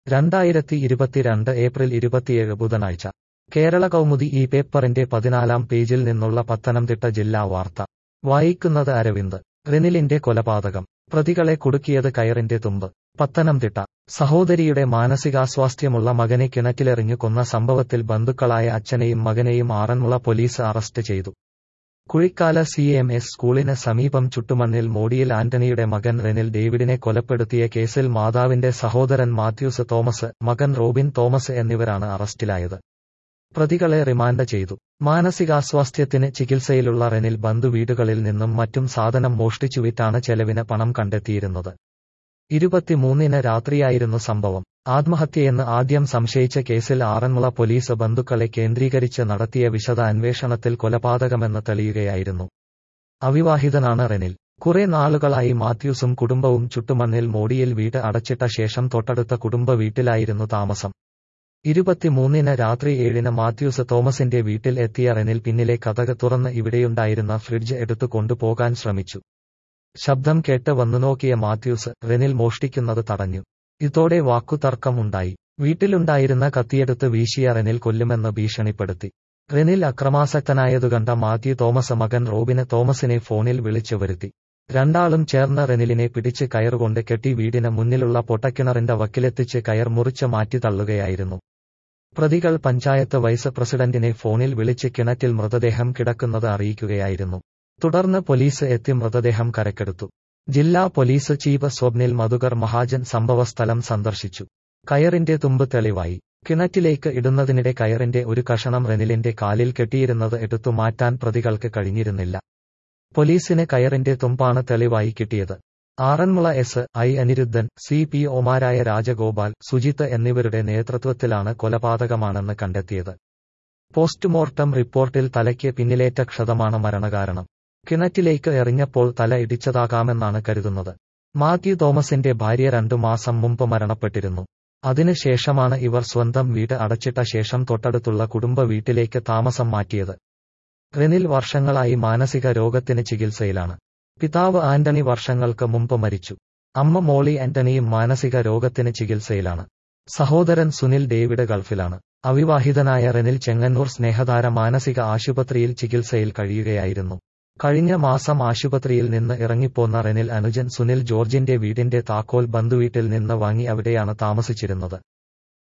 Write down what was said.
രണ്ടായിരത്തി ഇരുപത്തിരണ്ട് ഏപ്രിൽ ഇരുപത്തിയേഴ് ബുധനാഴ്ച കേരള കൗമുദി ഈ പേപ്പറിന്റെ പതിനാലാം പേജിൽ നിന്നുള്ള പത്തനംതിട്ട ജില്ലാ വാർത്ത വായിക്കുന്നത് അരവിന്ദ് റിനിലിന്റെ കൊലപാതകം പ്രതികളെ കുടുക്കിയത് കയറിന്റെ തുമ്പ് പത്തനംതിട്ട സഹോദരിയുടെ മാനസികാസ്വാസ്ഥ്യമുള്ള മകനെ കിണറ്റിലെറിഞ്ഞു കൊന്ന സംഭവത്തിൽ ബന്ധുക്കളായ അച്ഛനെയും മകനെയും ആറന്മുള പോലീസ് അറസ്റ്റ് ചെയ്തു കുഴിക്കാല സി എം എസ് സ്കൂളിന് സമീപം ചുട്ടുമണ്ണിൽ മോഡിയിൽ ആന്റണിയുടെ മകൻ റെനിൽ ഡേവിഡിനെ കൊലപ്പെടുത്തിയ കേസിൽ മാതാവിന്റെ സഹോദരൻ മാത്യൂസ് തോമസ് മകൻ റോബിൻ തോമസ് എന്നിവരാണ് അറസ്റ്റിലായത് പ്രതികളെ റിമാൻഡ് ചെയ്തു മാനസികാസ്വാസ്ഥ്യത്തിന് ചികിത്സയിലുള്ള റെനിൽ ബന്ധുവീടുകളിൽ നിന്നും മറ്റും സാധനം മോഷ്ടിച്ചുവിറ്റാണ് ചെലവിന് പണം കണ്ടെത്തിയിരുന്നത് ഇരുപത്തിമൂന്നിന് രാത്രിയായിരുന്നു സംഭവം ആത്മഹത്യയെന്ന് ആദ്യം സംശയിച്ച കേസിൽ ആറന്മുള പോലീസ് ബന്ധുക്കളെ കേന്ദ്രീകരിച്ച് നടത്തിയ വിശദ അന്വേഷണത്തിൽ കൊലപാതകമെന്ന് തെളിയുകയായിരുന്നു അവിവാഹിതനാണ് റെനിൽ കുറെ നാളുകളായി മാത്യൂസും കുടുംബവും ചുട്ടുമണ്ണിൽ മോടിയിൽ വീട് അടച്ചിട്ട ശേഷം തൊട്ടടുത്ത കുടുംബ വീട്ടിലായിരുന്നു താമസം ഇരുപത്തിമൂന്നിന് രാത്രി ഏഴിന് മാത്യൂസ് തോമസിന്റെ വീട്ടിൽ എത്തിയ റെനിൽ പിന്നിലെ കഥക തുറന്ന് ഇവിടെയുണ്ടായിരുന്ന ഫ്രിഡ്ജ് എടുത്തു കൊണ്ടുപോകാൻ ശ്രമിച്ചു ശബ്ദം കേട്ട് വന്നു നോക്കിയ മാത്യൂസ് റെനിൽ മോഷ്ടിക്കുന്നത് തടഞ്ഞു ഇതോടെ വാക്കുതർക്കം ഉണ്ടായി വീട്ടിലുണ്ടായിരുന്ന കത്തിയെടുത്ത് വീശിയ റെനിൽ കൊല്ലുമെന്ന് ഭീഷണിപ്പെടുത്തി റെനിൽ അക്രമാസക്തനായതുകണ്ട മാത്യു തോമസ് മകൻ റോബിന് തോമസിനെ ഫോണിൽ വിളിച്ചു വരുത്തി രണ്ടാളും ചേർന്ന് റെനിലിനെ പിടിച്ച് കയറുകൊണ്ട് കെട്ടി വീടിന് മുന്നിലുള്ള പൊട്ടക്കിണറിന്റെ വക്കിലെത്തിച്ച് കയർ മുറിച്ച് മാറ്റി തള്ളുകയായിരുന്നു പ്രതികൾ പഞ്ചായത്ത് വൈസ് പ്രസിഡന്റിനെ ഫോണിൽ വിളിച്ച് കിണറ്റിൽ മൃതദേഹം കിടക്കുന്നത് അറിയിക്കുകയായിരുന്നു തുടർന്ന് പോലീസ് എത്തി മൃതദേഹം കരക്കെടുത്തു ജില്ലാ പോലീസ് ചീഫ് സ്വപ്നിൽ മധുകർ മഹാജൻ സംഭവസ്ഥലം സന്ദർശിച്ചു കയറിന്റെ തുമ്പ് തെളിവായി കിണറ്റിലേക്ക് ഇടുന്നതിനിടെ കയറിന്റെ ഒരു കഷണം റെനിലിന്റെ കാലിൽ കെട്ടിയിരുന്നത് എടുത്തു മാറ്റാൻ പ്രതികൾക്ക് കഴിഞ്ഞിരുന്നില്ല പോലീസിന് കയറിന്റെ തുമ്പാണ് തെളിവായി കിട്ടിയത് Aranmula S I Aniruddhan C P ഒമാരായ രാജഗോപാൽ സുജിത്ത് എന്നിവരുടെ നേതൃത്വത്തിലാണ് കൊലപാതകമാണെന്ന് കണ്ടെത്തിയത് പോസ്റ്റ്മോർട്ടം റിപ്പോർട്ടിൽ തലയ്ക്ക് പിന്നിലേറ്റ ക്ഷതമാണ് മരണകാരണം കിണറ്റിലേക്ക് എറിഞ്ഞപ്പോൾ തല ഇടിച്ചതാകാമെന്നാണ് കരുതുന്നത് മാത്യു തോമസിന്റെ ഭാര്യ രണ്ടു മാസം മുമ്പ് മരണപ്പെട്ടിരുന്നു അതിനുശേഷമാണ് ഇവർ സ്വന്തം വീട് അടച്ചിട്ട ശേഷം തൊട്ടടുത്തുള്ള കുടുംബ വീട്ടിലേക്ക് താമസം മാറ്റിയത് റെനിൽ വർഷങ്ങളായി മാനസിക രോഗത്തിന് ചികിത്സയിലാണ് പിതാവ് ആന്റണി വർഷങ്ങൾക്ക് മുമ്പ് മരിച്ചു അമ്മ മോളി ആന്റണിയും മാനസിക രോഗത്തിന് ചികിത്സയിലാണ് സഹോദരൻ സുനിൽ ഡേവിഡ് ഗൾഫിലാണ് അവിവാഹിതനായ റെനിൽ ചെങ്ങന്നൂർ സ്നേഹധാര മാനസിക ആശുപത്രിയിൽ ചികിത്സയിൽ കഴിയുകയായിരുന്നു കഴിഞ്ഞ മാസം ആശുപത്രിയിൽ നിന്ന് ഇറങ്ങിപ്പോന്ന റെനിൽ അനുജൻ സുനിൽ ജോർജിന്റെ വീടിന്റെ താക്കോൽ ബന്ധുവീട്ടിൽ നിന്ന് വാങ്ങി അവിടെയാണ് താമസിച്ചിരുന്നത്